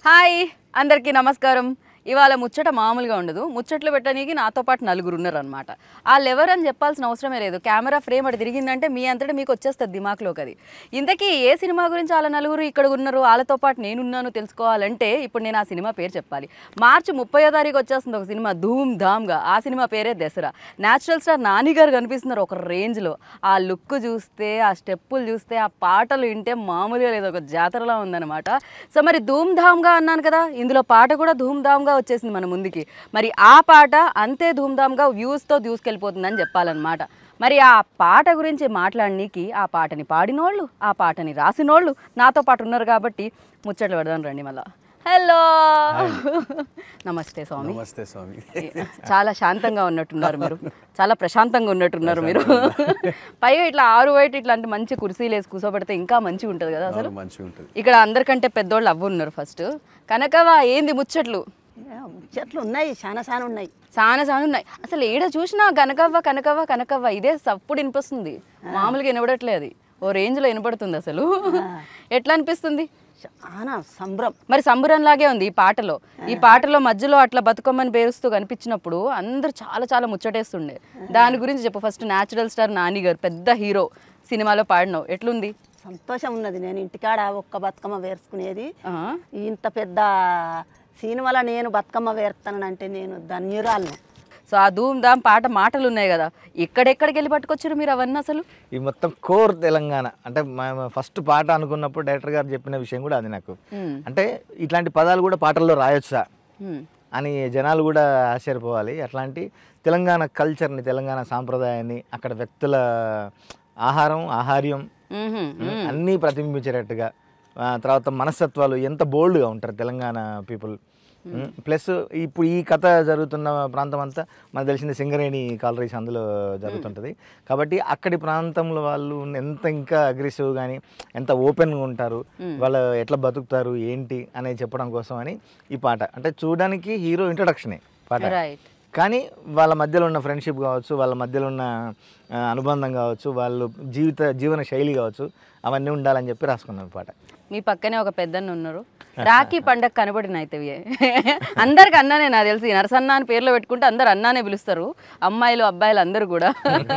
Hi అందరికీ నమస్కారం ఇవాళ ముచ్చట మామూలుగా ఉండదు ముచ్చట్లు పెట్టడానికి నాతో పాటు నలుగురు ఉన్నారు అనమాట వాళ్ళు ఎవరని చెప్పాల్సిన అవసరమే లేదు కెమెరా ఫ్రేమ్ అటు తిరిగిందంటే మీ అంతటా మీకు వచ్చేస్తుంది దిమాక్లోకి అది ఇంతకీ ఏ సినిమా గురించి వాళ్ళ నలుగురు ఇక్కడ ఉన్నారు వాళ్ళతో పాటు నేనున్నాను తెలుసుకోవాలంటే ఇప్పుడు నేను ఆ సినిమా పేరు చెప్పాలి మార్చి ముప్పయో తారీఖు వచ్చేస్తుంది ఒక సినిమా ధూమ్ ధామ్గా ఆ సినిమా పేరే దసరా న్యాచురల్ స్టార్ నాని గారు కనిపిస్తున్నారు ఒక రేంజ్లో ఆ లుక్ చూస్తే ఆ స్టెప్పులు చూస్తే ఆ పాటలు వింటే మామూలుగా లేదు ఒక జాతరలా ఉందన్నమాట సో మరి ధూమ్ ధామ్గా అన్నాను కదా ఇందులో పాట కూడా ధూమ్ ధామ్గా వచ్చేసింది మన ముందుకి మరి ఆ పాట అంతే ధూమ్ ధామ్గా వ్యూస్తో దూసుకెళ్ళిపోతుందని చెప్పాలన్నమాట మరి ఆ పాట గురించి మాట్లాడనీకి ఆ పాటని పాడినోళ్ళు ఆ పాటని రాసినోళ్ళు నాతో పాటు ఉన్నారు కాబట్టి ముచ్చట్లు పెడదాం రండి మళ్ళా హలో నమస్తే స్వామి నమస్తే స్వామి చాలా శాంతంగా ఉన్నట్టున్నారు మీరు చాలా ప్రశాంతంగా ఉన్నట్టున్నారు మీరు పైగా ఇట్లా ఆరు బయట ఇట్లాంటి మంచి కుర్చీలు వేసి కూర్చోబెడితే ఇంకా మంచిగా ఉంటుంది కదా అసలు అవును, మంచిగా ఉంటుంది ఇక్కడ అందరికంటే పెద్దోళ్ళు అవ్వ ఉన్నారు ఫస్ట్ కనకవా ఏంది ముచ్చట్లు చెట్లు ఉన్నాయి చాలా చాలా ఉన్నాయి చాలా చాలా ఉన్నాయి అసలు ఏడ చూసినా కనకవ్వ కనకవ్వ కనకవ్వ ఇదే సప్పుడు వినిపిస్తుంది మామూలుగా వినబడట్లే అది ఓ రేంజ్లో వినపడుతుంది అసలు ఎట్లా అనిపిస్తుంది చాలా సంబరం మరి సంబురంలాగే ఉంది ఈ పాటలో ఈ పాటలో మధ్యలో అట్లా బతుకమ్మని పేరుస్తూ కనిపించినప్పుడు అందరూ చాలా చాలా ముచ్చటేస్తుండే దాని గురించి చెప్పు ఫస్ట్ న్యాచురల్ స్టార్ నాని గారు పెద్ద హీరో సినిమాలో పాడినావు ఎట్లుంది సంతోషం ఉన్నది నేను ఇంటికాడ ఒక్క బతుకమ్మ వేర్చుకునేది ఆ, ఇంత పెద్ద సినిమాలో నేను బతుకమ్మ వేరుతానంటే నేను ధన్యురాలను సో ఆ ధూమ్ ధామ్ పాట మాటలు ఉన్నాయి కదా ఎక్కడెక్కడికి వెళ్ళి పట్టుకొచ్చారు మీరు అవన్నీ అసలు ఈ మొత్తం కోర్ తెలంగాణ అంటే మేము ఫస్ట్ పాట అనుకున్నప్పుడు డైరెక్టర్ గారు చెప్పిన విషయం కూడా అది నాకు మ్మ్. అంటే ఇట్లాంటి పదాలు కూడా పాటల్లో రాయొచ్చా మ్మ్. అని జనాలు కూడా ఆశ్చర్యపోవాలి అట్లాంటి తెలంగాణ కల్చర్ని తెలంగాణ సాంప్రదాయాన్ని అక్కడ వ్యక్తుల ఆహారం ఆహార్యం మ్హూ. అన్నీ ప్రతిబింబించేటట్టుగా ఆ, తర్వాత మనస్తత్వాలు ఎంత బోల్డ్గా ఉంటారు తెలంగాణ పీపుల్ ప్లస్ ఇప్పుడు ఈ కథ జరుగుతున్న ప్రాంతం అంతా మనకు తెలిసింది సింగరేణి కాలరీస్ అందులో జరుగుతుంటుంది కాబట్టి అక్కడి ప్రాంతంలో వాళ్ళు ఎంత ఇంకా అగ్రెసివ్ కానీ ఎంత ఓపెన్గా ఉంటారు వాళ్ళు ఎట్లా బతుకుతారు ఏంటి అనేది చెప్పడం కోసం అని ఈ పాట అంటే చూడడానికి హీరో ఇంట్రడక్షనే పాట రైట్ కానీ వాళ్ళ మధ్యలో ఉన్న ఫ్రెండ్షిప్ కావచ్చు వాళ్ళ మధ్యలో ఉన్న ఆ, అనుబంధం కావచ్చు వాళ్ళు జీవిత జీవన శైలి కావచ్చు అవన్నీ ఉండాలని చెప్పి రాసుకున్నాను పాట మీ పక్కనే ఒక పెద్దన్న ఉన్నారు రాఖీ పండగ కనబడిన అయితే ఇవే. అందరికి అన్నానే నాకు తెలిసి నరసన్న అని పేర్లో పెట్టుకుంటే అందరు అన్నానే పిలుస్తారు అమ్మాయిలు అబ్బాయిలు అందరూ కూడా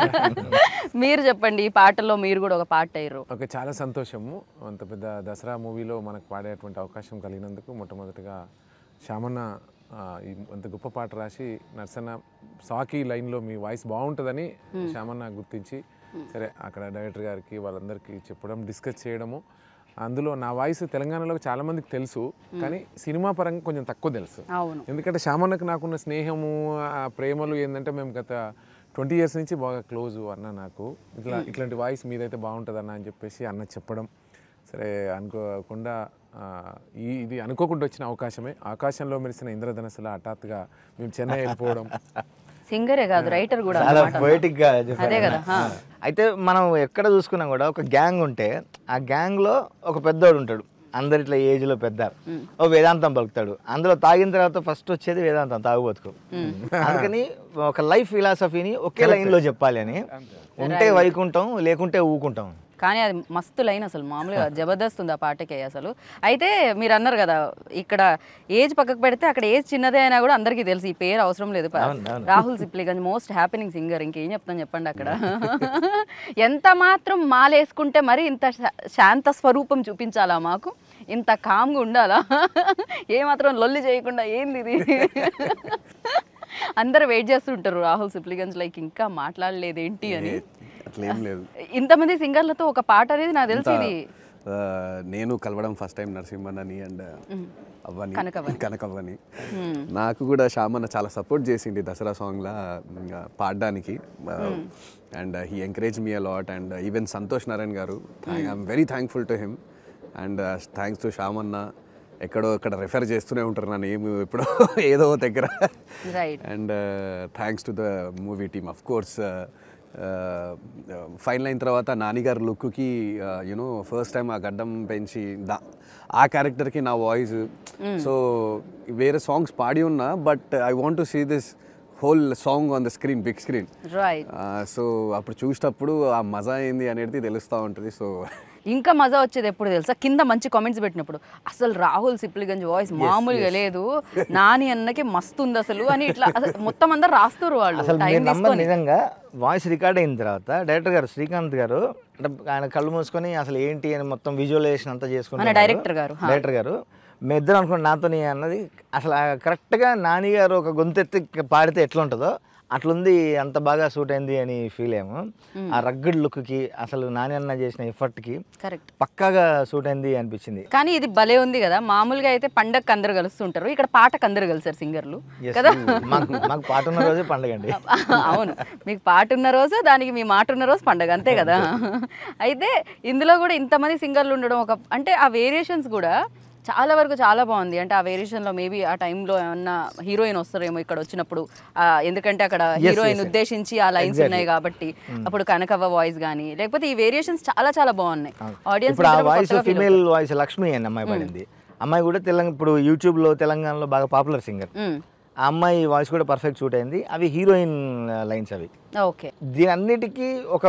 మీరు చెప్పండి ఈ పాటల్లో మీరు కూడా ఒక పాట అయ్యారు ఓకే చాలా సంతోషము అంత పెద్ద దసరా మూవీలో మనకు పాడేటువంటి అవకాశం కలిగినందుకు మొట్టమొదటిగా శ్యామన్న ఆ, ఈ అంత గొప్ప పాట రాసి నర్సన్న సాకి లైన్లో మీ వాయిస్ బాగుంటుందని శ్యామన్న గుర్తించి సరే అక్కడ డైరెక్టర్ గారికి వాళ్ళందరికీ చెప్పడం డిస్కస్ చేయడము అందులో నా వాయిస్ తెలంగాణలో చాలా మందికి తెలుసు కానీ సినిమా పరంగా కొంచెం తక్కువ తెలుసు అవును ఎందుకంటే శ్యామన్నకు నాకున్న స్నేహము ఆ ప్రేమలు ఏంటంటే మేము గత ట్వంటీ ఇయర్స్ నుంచి బాగా క్లోజ్ అన్న నాకు ఇట్లా ఇట్లాంటి వాయిస్ మీదైతే బాగుంటుంది అన్న అని చెప్పేసి అన్న చెప్పడం సరే అనుకోకుండా ఆ, ఈ ఇది అనుకోకుండా వచ్చిన అవకాశమే ఆకాశంలో మెరిసిన ఇంద్రధనస్సుల హఠాత్తుగా మేము చెన్నై వెళ్ళిపోవడం సింగరే కాదు రైటర్ కూడా చాలా అన్నమాట. పొయిటిక్ గా అదే చెప్పారు కదా ఆ. అయితే మనం ఎక్కడ చూసుకున్నా కూడా ఒక గ్యాంగ్ ఉంటే ఆ గ్యాంగ్ లో ఒక పెద్దోడు ఉంటాడు అందరి ఇట్లా ఏజ్ లో పెద్ద ఓ వేదాంతం పలుకుతాడు అందులో తాగిన తర్వాత ఫస్ట్ వచ్చేది వేదాంతం తాగుబతుకు అందుకని ఒక లైఫ్ ఫిలాసఫీని ఒకే లైన్ లో చెప్పాలి అని ఉంటే వైకుంటాం లేకుంటే ఊకుంటాం కానీ అది మస్తు లైన్ అసలు మామూలుగా జబర్దస్త్ ఉంది ఆ పాటకి అసలు అయితే మీరు అన్నారు కదా ఇక్కడ ఏజ్ పక్కకు పెడితే అక్కడ ఏజ్ చిన్నదే అయినా కూడా అందరికీ తెలుసు ఈ పేరు అవసరం లేదు ప- అవును, అవును. Rahul Sipligunj most happening singer ఇంకేం చెప్తాను చెప్పండి అక్కడ ఎంత మాత్రం మాలేసుకుంటే మరి ఇంత శా- శాంత స్వరూపం చూపించాలా మాకు ఇంత కామ్గా ఉండాలా ఏ మాత్రం లొల్లి చేయకుండా ఏంది ఇది అందరు వెయిట్ చేస్తుంటారు రాహుల్ సిప్లిగంజ్ లైక్ ఇంకా మాట్లాడలేదేంటి అని అట్లేం లేదు ఇంతమంది సింగర్లతో ఒక పాట అనేది నాకు తెలిసి ఇది ఆ, నేను కలవడం ఫస్ట్ టైం నరసింహన్నని అండ్ అవ్వని కనకవ్వని. కనకవ్వని నాకు కూడా శ్యామన్న చాలా సపోర్ట్ చేసింది దసరా సాంగ్లా ఇంకా పాడడానికి and he encourage me a lot and even Santosh Narayana garu I'm very thankful to him and thanks to Shyamanna ఎక్కడో అక్కడ రెఫర్ చేస్తూనే ఉంటారు నన్ను ఏమి ఎప్పుడో ఏదో దగ్గర right and thanks to the movie team of course final అయిన తర్వాత నానిగారి లుక్కి యూనో ఫస్ట్ టైం ఆ గడ్డం పెంచి దా ఆ క్యారెక్టర్కి నా వాయిస్ సో వేరే సాంగ్స్ పాడి ఉన్నా but I want to see this whole song on the screen big screen right so అప్పుడు చూసేటప్పుడు ఆ మజా ఏంది అనేది తెలుస్తూ ఉంటుంది సో ఇంకా మజా వచ్చేది ఎప్పుడు తెలుసా కింద మంచి కామెంట్స్ పెట్టినప్పుడు అసలు రాహుల్ సిప్లిగంజ్ వాయిస్ మామూలుగా లేదు నాని అన్నకి మస్తు ఉంది అసలు అని ఇట్లా అసలు మొత్తం అందరు రాస్తారు వాళ్ళు అసలు టైం మీరు నమ్మరు తీసుకొని నిజంగా వాయిస్ రికార్డ్ అయిన తర్వాత డైరెక్టర్ గారు శ్రీకాంత్ గారు అంటే ఆయన కళ్ళు మూసుకొని అసలు ఏంటి అని మొత్తం విజువలైజేషన్ అంతా చేసుకుంటారు director గారు, హా. డైరెక్టర్ గారు మేము ఇద్దరు అనుకోండి నాతోని అన్నది అసలు ఆ కరెక్ట్గా నాని గారు ఒక గొంతెత్తి పాడితే ఎట్లా ఉంటుందో అట్లుంది అంత బాగా సూట్ అయింది అని ఫీల్ అయ్యాము ఆ రగ్గడ్ లుక్కి అసలు నాని అన్న చేసిన ఎఫర్ట్కి కరెక్ట్ పక్కాగా సూట్ అయింది అనిపించింది కానీ ఇది భలే ఉంది కదా మామూలుగా అయితే పండగకి అందరు కలుస్తుంటారు ఇక్కడ పాటకు అందరు కలిసారు సింగర్లు Yes, కదా మాకు మాకు పాట ఉన్న రోజే పండుగ అండి అవును మీకు పాట ఉన్న రోజు దానికి మీ మాట ఉన్న రోజు పండగ అంతే కదా అయితే ఇందులో కూడా ఇంతమంది సింగర్లు ఉండడం ఒక అంటే ఆ వేరియేషన్స్ కూడా చాలా వరకు చాలా బాగుంది అంటే ఆ వేరియేషన్లో మేబీ ఆ టైంలో ఏమన్నా హీరోయిన్ వస్తారేమో ఇక్కడ వచ్చినప్పుడు ఆ, ఎందుకంటే అక్కడ హీరోయిన్ ఉద్దేశించి ఆ లైన్స్ ఉన్నాయి కాబట్టి అప్పుడు కనకవ్వ వాయిస్ కానీ లేకపోతే ఈ వేరియేషన్స్ చాలా చాలా బాగున్నాయి ఆడియన్స్ ఇప్పుడు ఆ వాయిస్ ఫీమేల్ వాయిస్ లక్ష్మి అని అమ్మాయి పడింది అమ్మాయి కూడా తెలంగాణ ఇప్పుడు యూట్యూబ్లో తెలంగాణలో బాగా పాపులర్ సింగర్ ఆ అమ్మాయి వాయిస్ కూడా పర్ఫెక్ట్ సూట్ అయింది అవి హీరోయిన్ లైన్స్ అవి ఓకే దీని అన్నిటికీ ఒక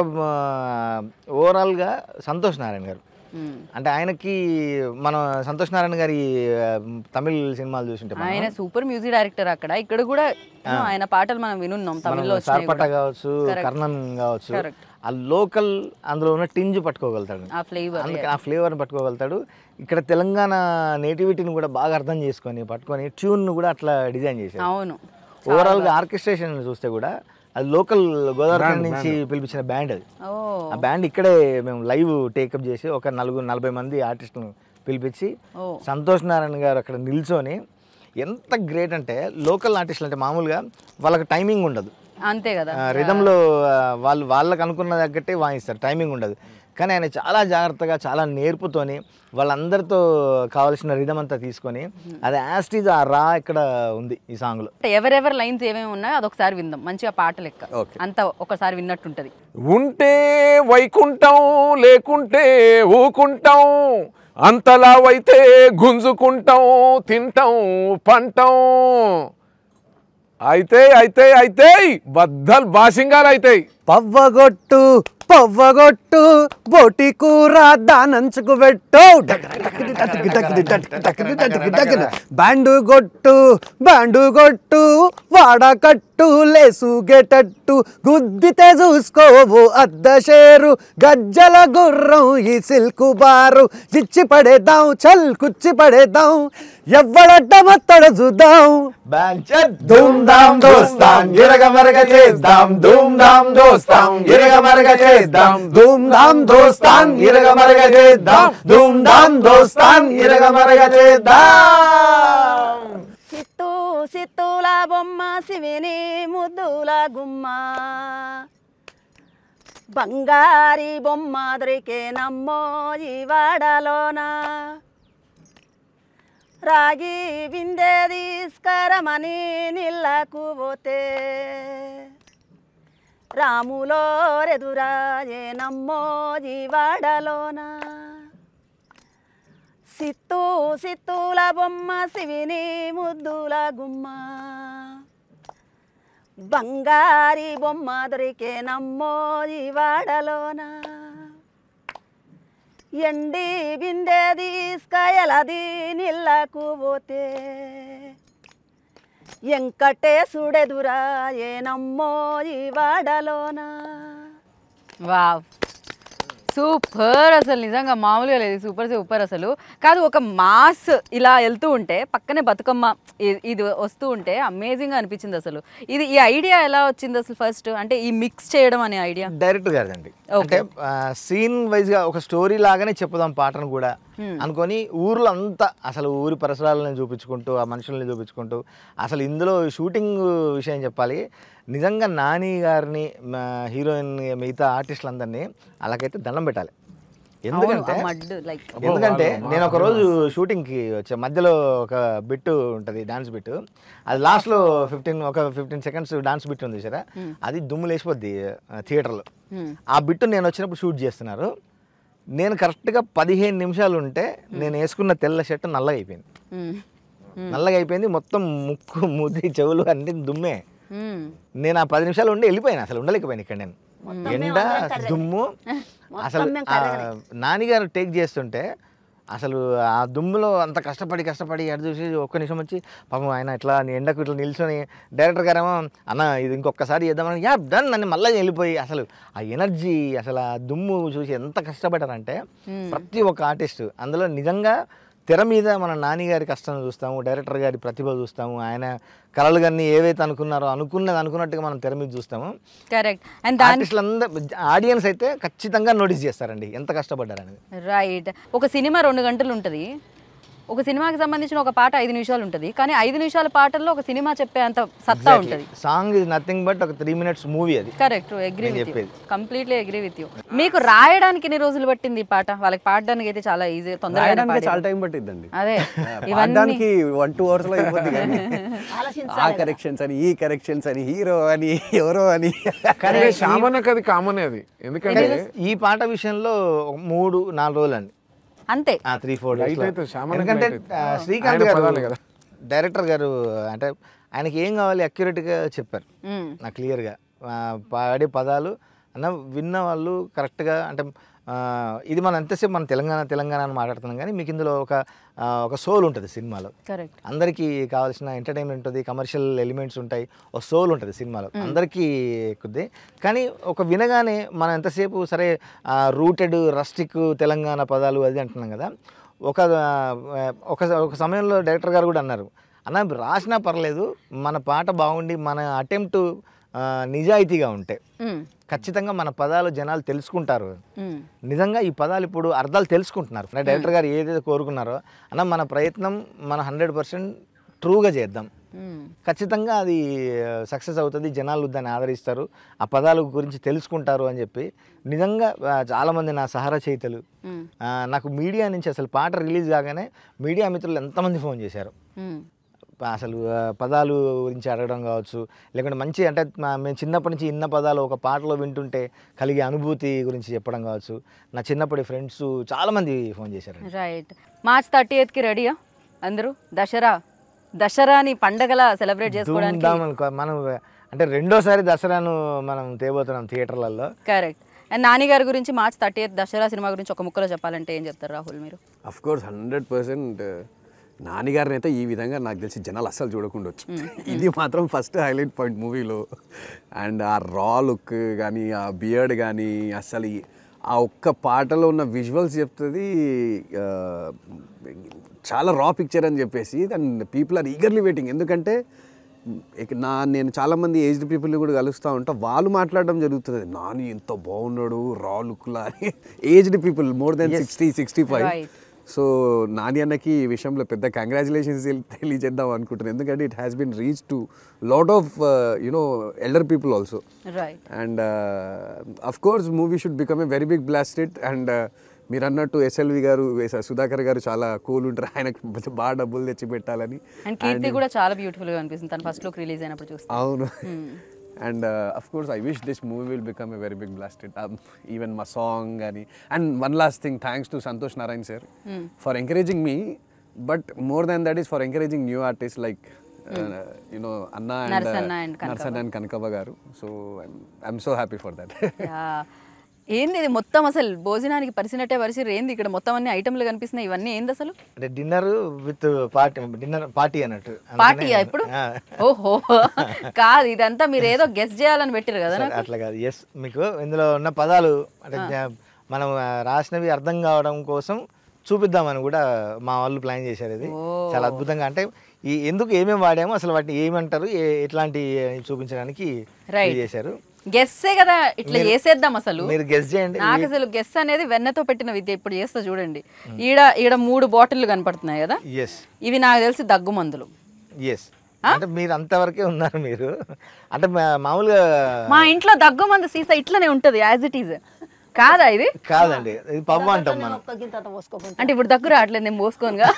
ఓవరాల్గా సంతోష్ నారాయణ గారు అంటే ఆయనకి మనం సంతోష్ నారాయణ గారి ఆ, తమిళ్ సినిమాలు చూసింటే మనం, ఆయన సూపర్ మ్యూజిక్ డైరెక్టర్ అక్కడ ఇక్కడ కూడా ఆయన పాటలు మనం వినున్నాం తమిళ్లో మనం వచ్చినాయి సార్పట్ట కూడా. కావచ్చు Correct. కర్ణన్ కావచ్చు Correct. ఆ లోకల్ అందులో ఉన్న టింజ్ పట్టుకోగలుగుతాడు ఆ ఫ్లేవర్ అందుకే ఆ ఫ్లేవర్ని పట్టుకోగలుగుతాడు ఇక్కడ తెలంగాణ నేటివిటీని కూడా బాగా అర్థం చేసుకొని పట్టుకొని ట్యూన్ కూడా అట్లా డిజైన్ చేశాడు అవును ఓవరాల్గా ఆర్కెస్ట్రేషన్ చూస్తే కూడా అది లోకల్ గోదావరి నుంచి పిలిపించిన బ్యాండ్ అది ఓ ఆ బ్యాండ్ ఇక్కడే మేము లైవ్ టేకప్ చేసి ఒక నలుగురు నలభై మంది ఆర్టిస్టులను పిలిపించి ఓ. సంతోష్ నారాయణ గారు అక్కడ నిల్చొని ఎంత గ్రేట్ అంటే లోకల్ ఆర్టిస్టులు అంటే మామూలుగా వాళ్ళకి టైమింగ్ ఉండదు అంతే కదా రిధంలో వాళ్ళు వాళ్ళకి అనుకున్న తగ్గట్టే వాయిస్తారు టైమింగ్ ఉండదు కానీ ఆయన చాలా జాగ్రత్తగా చాలా నేర్పుతోని వాళ్ళందరితో కావాల్సిన రిధం అంతా తీసుకొని అది యాస్టీజ్ ఆ రా ఇక్కడ ఉంది ఈ సాంగ్లో అంటే ఎవరెవరి లైన్స్ ఏమేమి ఉన్నాయో అదొకసారి విందాం మంచిగా పాట లెక్క Okay. అంతా ఒకసారి విన్నట్టుంటది ఉంటే వైకుంఠం లేకుంటే ఊకుంటాం అంతలావైతే గుంజుకుంటాం తింటాం పంటాం అయితే అయితే అయితే బద్దలు బాసింగాలు అయితాయి పవ్వగొట్టు పవ్వగొట్టు బోటి కూర దానంచుకు పెట్టు బ్యాండు గొట్టు బ్యాండు గొట్టు వాడకట్టు లేసుగేటట్టు గుద్దితే చూసుకోవు అద్ద షేరు గజ్జల గుర్రం ఈ సిల్కు బారు చిచ్చి పడేద్దాం చల్ కుచ్చి పడేద్దాం ఎవ్వడడ్డ మత్తడ చూద్దాం ధూమ్ ధామ్ దోస్తాం ఇరగ మరగ చేద్దాం ధూమ్ ధామ్ దోస్తాం ఇరగ మరగ చేద్దాం ధూమ్ ధామ్ దోస్తాం ఇరగ మరగ చేద్దాం ధూమ్ ధామ్ దోస్తాం ఇరగ మరగ చేద్దాం సిత్తు సిత్తుల బొమ్మ శివిని ముద్దుల గుమ్మ బంగారి బొమ్మ దొరికే నమ్మో ఈ వాడలోన రాగి బిందె తీసుకరమని నీళ్ళకు పోతే రాములో రెదురాయే నమ్మో ఈ వాడలోన సిత్తు సిత్తుల బొమ్మ శివిని ముద్దుల గుమ్మ బంగారి బొమ్మ దొరికే నమ్మో ఈ వాడలోన ఎండి బిందె తీసుకయలది నీళ్ళకు పోతే ఎంకటేశుడెదురా ఏ నమ్మో ఈ వాడలోన వావ్ సూపర్ అసలు నిజంగా మామూలుగా లేదు సూపర్ సూపర్ అసలు కాదు ఒక మాస్ ఇలా వెళ్తూ ఉంటే పక్కనే బతుకమ్మ ఇ- ఇది వస్తూ ఉంటే అమేజింగ్ అనిపించింది అసలు ఇది ఈ ఐడియా ఎలా వచ్చింది అసలు ఫస్ట్ అంటే ఈ మిక్స్ చేయడం అనే ఐడియా డైరెక్ట్ గారిదండి అంటే సీన్ వైజ్ గా ఒక స్టోరీ లాగానే చెప్పుదాం పాటను కూడా అనుకొని ఊర్లో అంతా అసలు ఊరి పరిసరాలను చూపించుకుంటూ ఆ మనుషుల్ని చూపించుకుంటూ అసలు ఇందులో షూటింగ్ విషయం చెప్పాలి నిజంగా నాని గారిని మా హీరోయిన్ మిగతా ఆర్టిస్టులందరినీ అలాగైతే దండం పెట్టాలి ఎందుకంటే మడ్ లైక్ ఎందుకంటే నేను ఒక రోజు షూటింగ్కి వచ్చే మధ్యలో ఒక బిట్ ఉంటుంది డాన్స్ బిట్ అది లాస్ట్లో ఫిఫ్టీన్ ఒక ఫిఫ్టీన్ సెకండ్స్ డాన్స్ బిట్ ఉంది సరే అది దుమ్ము లేచిపోద్ది థియేటర్లో ఆ బిట్ నేను వచ్చినప్పుడు షూట్ చేస్తున్నారు నేను కరెక్ట్గా పదిహేను నిమిషాలు ఉంటే నేను వేసుకున్న తెల్ల షర్ట్ నల్లగా అయిపోయింది నల్లగా అయిపోయింది మొత్తం ముక్కు ముద్ది చెవులు అన్ని దుమ్మే నేను ఆ పది నిమిషాలు ఉండి వెళ్ళిపోయాను అసలు ఉండలేకపోయాను ఇక్కడ నేను ఎండ దుమ్ము అసలు మేము ఆ నానిగారు టేక్ చేస్తుంటే అసలు ఆ దుమ్ములో అంత కష్టపడి కష్టపడి ఎడ చూసి ఒక్క నిమిషం వచ్చి పాపం ఆయన ఇట్లా ఎండకు ఇట్లా నిల్చొని డైరెక్టర్ గారేమో అన్న ఇది ఇంకొకసారి చేద్దామని యా డన్ అని మళ్ళీ వెళ్ళిపోయి అసలు ఆ ఎనర్జీ అసలు ఆ దుమ్ము చూసి ఎంత కష్టపడ్డారంటే ప్రతి ఒక్క ఆర్టిస్ట్ అందులో నిజంగా తెర మీద మన నాని గారి కష్టం చూస్తాము డైరెక్టర్ గారి ప్రతిభ చూస్తాము ఆయన కళలు కానీ ఏవైతే అనుకున్నారో అనుకున్నది అనుకున్నట్టుగా మనం తెర మీద చూస్తాము కరెక్ట్ అండ్ దాని ఆర్టిస్టులు అందరూ ఆడియన్స్ అయితే ఖచ్చితంగా నోటీస్ చేస్తారండి ఎంత కష్టపడ్డారనేది రైట్ ఒక సినిమా రెండు గంటలు ఉంటుంది ఒక సినిమాకి సంబంధించిన ఒక పాట ఐదు నిమిషాలు ఉంటుంది కానీ ఐదు నిమిషాల పాటల్లో ఒక సినిమా చెప్పే అంత సత్తా ఉంటుంది సాంగ్ ఇస్ నథింగ్ బట్ ఒక త్రీ మినిట్స్ మూవీ అది కరెక్ట్ అగ్రీ నేను విత్ యూ చెప్పేది. కంప్లీట్లీ అగ్రీ విత్ యూ మీకు రాయడానికి ఎన్ని రోజులు పట్టింది ఈ పాట వాళ్ళకి పాడడానికి అయితే చాలా ఈజీ తొందరగా రాయడానికి చాలా టైం పట్టిద్దండి అదే ఇవన్నీ పాడడానికి వన్ టూ అవర్స్ లో అయిపోద్ది కానీ ఆ ఆలోచించాలి కరెక్షన్స్ అని ఈ కరెక్షన్స్ అని హీరో అని ఎవరో అని కానీ శ్యామన్నకి అది కామన్ అది ఎందుకంటే ఈ పాట విషయంలో ఒక మూడు నాలుగు రోజులు అండి అంతే త్రీ ఫోర్ Light డేస్ అయితే శ్యామలకి ఎందుకంటే light అయితే. ఆ, శ్రీకాంత్ ఆయన గారు పదాలే కదా. డైరెక్టర్ గారు అంటే ఆయనకి ఏం కావాలి అక్యురేట్గా చెప్పారు మ్మ్. నాకు క్లియర్గా పాడే పదాలు అన్న విన్న వాళ్ళు కరెక్ట్గా అంటే ఆ, ఇది మనం ఎంతసేపు మనం తెలంగాణ తెలంగాణ అని మాట్లాడుతున్నాం కానీ మీకు ఇందులో ఒక ఆ, ఒక సోల్ ఉంటుంది సినిమాలో కరెక్ట్ అందరికీ కావాల్సిన ఎంటర్టైన్మెంట్ ఉంటుంది కమర్షియల్ ఎలిమెంట్స్ ఉంటాయి ఒక సోల్ ఉంటుంది సినిమాలో అందరికీ ఎక్కుద్ది కానీ ఒక వినగానే మనం ఎంతసేపు సరే రూటెడ్ రస్టిక్ తెలంగాణ పదాలు అది అంటున్నాం కదా ఒక ఆ, ఒక ఒక సమయంలో డైరెక్టర్ గారు కూడా అన్నారు అన్న రాసినా పర్లేదు మన పాట బాగుండి మన అటెంప్ట్ నిజాయితీగా ఉంటే మ్మ్. ఖచ్చితంగా మన పదాలు జనాలు తెలుసుకుంటారు మ్మ్. నిజంగా ఈ పదాలు ఇప్పుడు అర్థాలు తెలుసుకుంటున్నారు నా డైరెక్టర్ గారు ఏదైతే కోరుకున్నారో అన్న మన ప్రయత్నం మన హండ్రెడ్ పర్సెంట్ ట్రూగా చేద్దాం మ్మ్. ఖచ్చితంగా అది సక్సెస్ అవుతుంది జనాలు దాన్ని ఆదరిస్తారు ఆ పదాల గురించి తెలుసుకుంటారు అని చెప్పి నిజంగా ఆ, చాలామంది నా సహారా చేతలు మ్మ్. నాకు మీడియా నుంచి అసలు పాట రిలీజ్ కాగానే మీడియా మిత్రులు ఎంతమంది ఫోన్ చేశారు మ్మ్. అసలు ఆ, పదాలు గురించి అడగడం కావచ్చు లేకుంటే మంచి అంటే మా- మేము చిన్నప్పటి నుంచి ఇన్న పదాలు ఒక పాటలో వింటుంటే కలిగే అనుభూతి గురించి చెప్పడం కావచ్చు నా చిన్నప్పటి ఫ్రెండ్స్ చాలామంది ఫోన్ చేశారు రైట్ మార్చ్ థర్టీ ఎయిత్కి రెడీయా అందరూ దసరా దసరాని పండగలా సెలబ్రేట్ చేసుకోవడానికి ధూమ్ధామ్ అనుకో- మనం అంటే రెండోసారి దసరాను మనం తేబోతున్నాం థియేటర్లలో కరెక్ట్ అండ్ నాని గారి గురించి March thirty eighth Dasara cinema గురించి ఒక ముక్కలో చెప్పాలంటే ఏం చెప్తారు రాహుల్ మీరు అఫ్ కోర్స్ హండ్రెడ్ పర్సెంట్ నాన్నగారిని అయితే ఈ విధంగా నాకు తెలిసి జనాలు అస్సలు చూడకుండొచ్చు ఇది మాత్రం ఫస్ట్ హైలైట్ పాయింట్ మూవీలో అండ్ ఆ రా లుక్ కానీ ఆ బియర్డ్ కానీ అసలు ఈ- ఆ ఒక్క పాటలో ఉన్న విజువల్స్ చెప్తుంది ఆ, చాలా రా పిక్చర్ అని చెప్పేసి and people are eagerly waiting ఎందుకంటే ఇక నా నేను చాలామంది ఏజ్డ్ పీపుల్ని కూడా కలుస్తూ ఉంటా వాళ్ళు మాట్లాడడం జరుగుతుంది నాని ఎంత బాగున్నాడు రా లుక్లా అని aged people more than sixty sixty five Right. So Nani అన్నకి ఈ విషయంలో పెద్ద కంగ్రాచులేషన్స్ తెలియజేద్దాం అనుకుంటున్నాను ఎందుకంటే it has been reach to lot of you know elder people also right and of course movie should become a very big blasted and మీరు అన్నట్టు SLV గారు వేస- సుధాకర్ గారు చాలా కూల్ ఉంటారు ఆయనకు బాగా డబ్బులు తెచ్చి పెట్టాలని అండ్ కీర్తి కూడా చాలా బ్యూటిఫుల్ గా అనిపిస్తుంది తన ఫస్ట్ లుక్ రిలీజ్ అయినప్పుడు చూస్తే అవును and of course I wish this movie will become a very big blasted even మా సాంగ్ అని and one last thing thanks to Santosh Narayan sir for encouraging me but more than that is for encouraging new artist like you know అన్న and Narasanna and Kanakavva. Narsan and Kanakavva garu so I'm so happy for that Yeah. ఏంది ఇది మొత్తం అసలు భోజనానికి పరిసినట్టే పరిసిరు ఏంది ఇక్కడ మొత్తం అన్ని ఐటమ్లు కనిపిస్తున్నాయి ఇవన్నీ ఏంది అసలు అంటే dinner with party dinner party అన్నట్టు పార్టీయా ఇప్పుడు ఆ. ఓహో కాదు ఇదంతా మీరు ఏదో గెస్ట్ చేయాలని పెట్టారు కదా సరే, నాకు అట్లా కాదు ఎస్ మీకు ఇందులో ఉన్న పదాలు అంటే జ- మనం ఆ, రాసినవి అర్థం కావడం కోసం చూపిద్దామని కూడా మా వాళ్ళు ప్లాన్ చేశారు ఇది చాలా అద్భుతంగా అంటే ఈ ఎందుకు ఏమేమి వాడామో అసలు వాటిని ఏమంటారు ఏ- ఎట్లాంటి చూపించడానికి Right. ఇది చేశారు గెస్సే కదా ఇట్లా చేసేద్దాం అసలు మీరు గెస్ చేయండి నాకు అసలు గెస్ అనేది వెన్నతో పెట్టిన విద్య ఇప్పుడు చేస్తా చూడండి ఈడ ఈడ మూడు బాటిల్లు కనపడుతున్నాయి కదా ఎస్ ఇవి నాకు తెలిసి దగ్గు మందులు ఎస్ అంటే మీరు అంతవరకే ఉన్నారు మీరు అంటే మా- మామూలుగా మా ఇంట్లో దగ్గు మందు సీసా ఇట్లనే ఉంటది యాజ్ ఇట్ ఈజ్ కాదా ఇది కాదండి ఇది పవ్వ అంటాం మనం ఒక్క గింత పోసుకోకుండా అంటే ఇప్పుడు దగ్గు రావట్లేదు నేను పోసుకోనుగా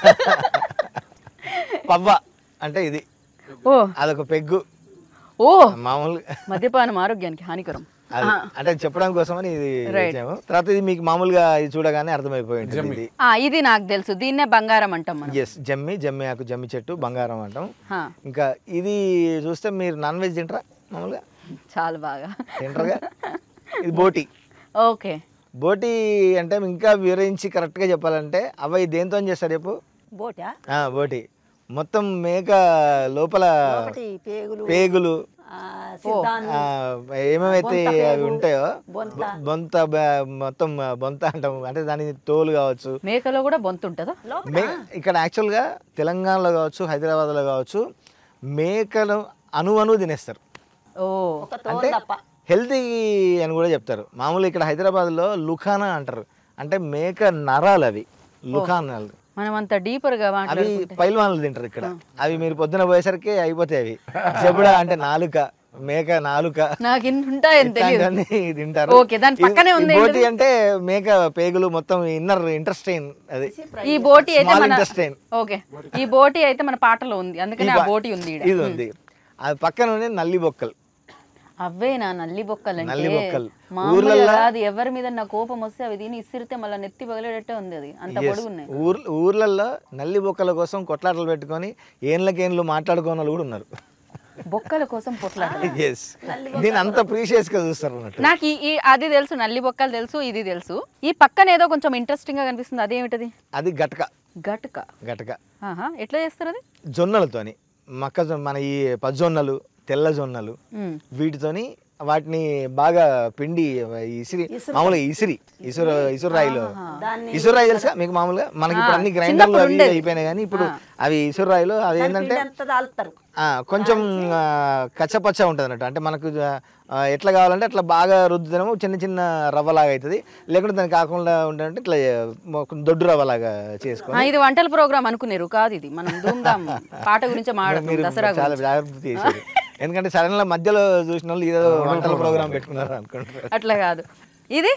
పవ్వ అంటే ఇది ఓ అదొక పెగ్గు ఓ మామూలుగా మద్యపానం ఆరోగ్యానికి హానికరం అది అంటే చెప్పడం కోసమని ఇది ఇచ్చాము తర్వాత ఇది మీకు మామూలుగా ఇది చూడగానే అర్థమైపోయి ఉంటుంది ఇది ఆ, ఇది నాకు తెలుసు దీన్నే బంగారం అంటాం మనం ఎస్ జమ్మి జమ్మి ఆకు జమ్మి చెట్టు బంగారం అంటాం హా, ఇంకా ఇది చూస్తే మీరు నాన్ వెజ్ తింటారా మామూలుగా చాలా బాగా తింటారుగా ఇది బోటి ఓకే బోటి అంటే ఇంకా వివరించి కరెక్ట్గా చెప్పాలంటే అవి దేంతో చేస్తారు చెప్పు బోటా ఆ, బోటి మొత్తం మేక లోపల ఒకటి పేగులు పేగులు ఆ, సిద్ధాంతం ఆ, ఏమేమైతే బొంత పేగు, అవి ఉంటాయో బొంత. బొ- బొంత బ- మొత్తం బొంత అంటాం అంటే దాని తోలు కావచ్చు మేకలో కూడా బొంత ఉంటుందా మే ఇక్కడ యాక్చువల్గా తెలంగాణలో కావచ్చు హైదరాబాద్లో కావచ్చు మేకలు అణు అణు తినేస్తారు ఓ ఒక తోలు తప్ప హెల్తీ అని కూడా చెప్తారు మామూలు ఇక్కడ హైదరాబాద్లో లుఖానా అంటారు అంటే మేక నరాలు అవి లుఖానాలు మనం అంత డీపర్ గా అవి మాట్లాడుకుంటే పైల్వాన్లు తింటారు ఇక్కడ అవి మీరు పొద్దున పోయేసరికి అయిపోతాయి అవి చెబుడా అంటే నాలుక మేక నాలుక నాకు ఇన్ని ఉంటాయని తెలియదు ఇట్లాంటివన్నీ తింటారు ఓకే, దాని ఇది- పక్కనే ఈ ఉంది బోటి అంటే మేక పేగులు మొత్తం ఇన్నర్ ఇంట్రెస్టైన్ అది ఈ బోటి అయితే Small మన intestine. ఓకే ఈ బోటి అయితే మన పాటలో ఉంది అందుకని ఆ బోటి ఉంది ఈడ. ఇది ఉంది అది పక్కన ఉంది నల్లి బొక్కలు అవేనా నల్లి బొక్కలు నల్లి బొక్కలు. మామూలుగా ఊర్లల్లో- కాదు ఎవరి మీద నా కోపం వస్తే అవి తిని ఇసిరితే మళ్ళీ నెత్తి పగలేటట్టే ఉంది అది అంత Yes. పొడుగు ఉన్నాయి ఊర్ ఊర్లలో నల్లి బొక్కల కోసం కొట్లాటలు పెట్టుకొని ఏళ్ళకేళ్ళు మాట్లాడుకోని వాళ్ళు కూడా ఉన్నారు బొక్కల కోసం పొట్లాట ఎస్ దీని అంత ప్రీషియస్ గా చూస్తారు అన్నట్టు నాకు ఈ ఈ- అది తెలుసు నల్లి బొక్కలు తెలుసు ఇది తెలుసు ఈ పక్కన ఏదో కొంచెం ఇంట్రెస్టింగ్ గా కనిపిస్తుంది అదేమిటది అది గటక గట్క గటక ఆహా ఎట్లా చేస్తారు అది జొన్నలతోని మొక్కజొన్న మన ఈ పజ్జొన్నలు తెల్ల జొన్నలు మ్మ్. వీటితోని వాటిని బాగా పిండి ఇసిరి మామూలుగా ఇసిరి ఇసురు ఇసురాయిలో ఇసురాయి తెలుసా మీకు మామూలుగా మనకి ఇప్పుడు అన్ని గ్రైండర్లు అవి ఇవి అయిపోయినాయి కానీ ఇప్పుడు అవి ఇసురాయిలో అవి ఏంటంటే ఎంత తాలుతారు ఆ, కొంచెం ఆ, కచ్చపచ్చ ఉంటుంది అన్నట్టు అంటే మనకు ఆ, ఎట్లా కావాలంటే అట్లా బాగా రుద్దుతేనేమో చిన్న చిన్న రవ్వలాగా అవుతుంది లేకుంటే దానికి కాకుండా ఉండాలంటే ఇట్లా ఒక దొడ్డు రవ్వలాగా చేసుకొని ఆ, ఇది వంటల ప్రోగ్రామ్ అనుకునేరు కాదు ఇది మనం ధూమ్ధామ్ పాట గురించి మాట్లాడుతున్నాం మీరు దసరా చాలా గురించి. జాగ్రత్త చేశారు ఎందుకంటే సడన్ గా మధ్యలో చూసిన వాళ్ళు ఏదో వంటల ప్రోగ్రామ్ పెట్టుకున్నారు అనుకుంటారు అట్లా కాదు ఇది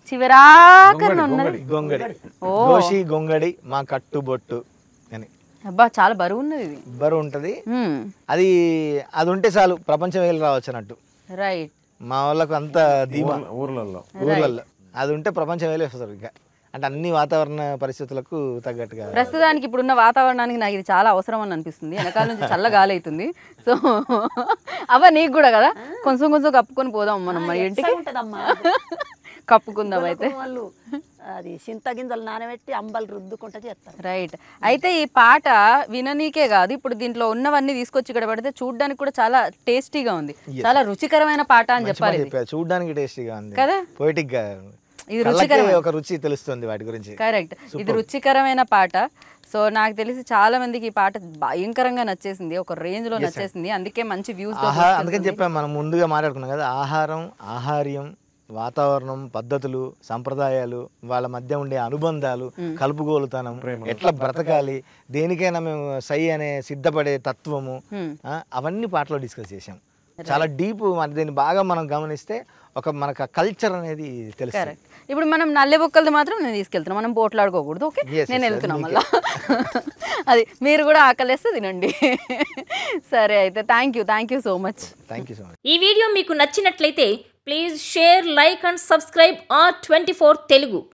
చివరాకరణ ఉన్నది గొంగడి గోషి గొంగడి మా కట్టుబొట్టు అని అబ్బా చాలా బరువు ఉన్నది ఇది బరువు ఉంటుంది అది అది ఉంటే చాలు ప్రపంచం వెళ్ళి రావచ్చు అన్నట్టు రైట్ మా వాళ్ళకు అంత ధీమా ఊర్లలో ఊర్లలో అది ఉంటే ప్రపంచం వెళ్ళి వస్తారు ఇంకా అంటే అన్ని వాతావరణ పరిస్థితులకు తగ్గట్టుగా ప్రస్తుతానికి ఇప్పుడున్న వాతావరణానికి నాకు ఇది చాలా అవసరం అని అనిపిస్తుంది వెనకాల నుంచి చల్ల గాలి అవుతుంది సో అవ్వ నీకు కూడా కదా కొంచెం కొంచెం కప్పుకొని పోదాం మనం మరి ఇంటికి ఉంటదమ్మా కప్పుకుందాం అయితే వాళ్ళు అది చింత గింజలు నానబెట్టి అంబలు రుద్దుకుంటా చేస్తారు రైట్ అయితే ఈ పాట విననీకే కాదు ఇప్పుడు దీంట్లో ఉన్నవన్నీ తీసుకొచ్చి ఇక్కడ పెడితే చూడడానికి కూడా చాలా టేస్టీగా ఉంది చాలా రుచికరమైన పాట అని చెప్పాలి ఇది. చెప్పారు చూడడానికి టేస్టీగా ఉంది కదా? పోయిటిక్ గా ఇది కళ్ళకి ఒక రుచి తెలుస్తుంది వాటి గురించి కరెక్ట్ ఇది రుచికరమైన పాట సో నాకు తెలిసి చాలా మందికి ఈ పాట భయంకరంగా నచ్చేసింది ఒక రేంజ్ లో నచ్చేసింది అందుకే మంచి వ్యూస్ ఆహా అందుకని చెప్పాము మనం ముందుగా మాట్లాడుకున్నాం కదా ఆహారం ఆహార్యం వాతావరణం పద్ధతులు సంప్రదాయాలు వాళ్ళ మధ్య ఉండే అనుబంధాలు కలుపుగోలుతనం ఎట్లా బ్రతకాలి దేనికైనా మేము సై అనే సిద్ధపడే తత్వము ఆ, అవన్నీ పాటలో డిస్కస్ చేసాం చాలా డీప్ మరి దీన్ని బాగా మనం గమనిస్తే ఒక మనకు కల్చర్ అనేది తెలుస్తుంది కరెక్ట్ ఇప్పుడు మనం నల్లె బొక్కలది మాత్రం నేను తీసుకెళ్తున్నా మనం పోట్లాడుకోకూడదు ఓకే Yes, నేను yes, వెళ్తున్నా అది మళ్ళా అది మీరు కూడా ఆకలేస్తే తినండి సరే అయితే thank you thank you so much thank you so much ఈ వీడియో మీకు నచ్చినట్లయితే please share like and subscribe R twenty Telugu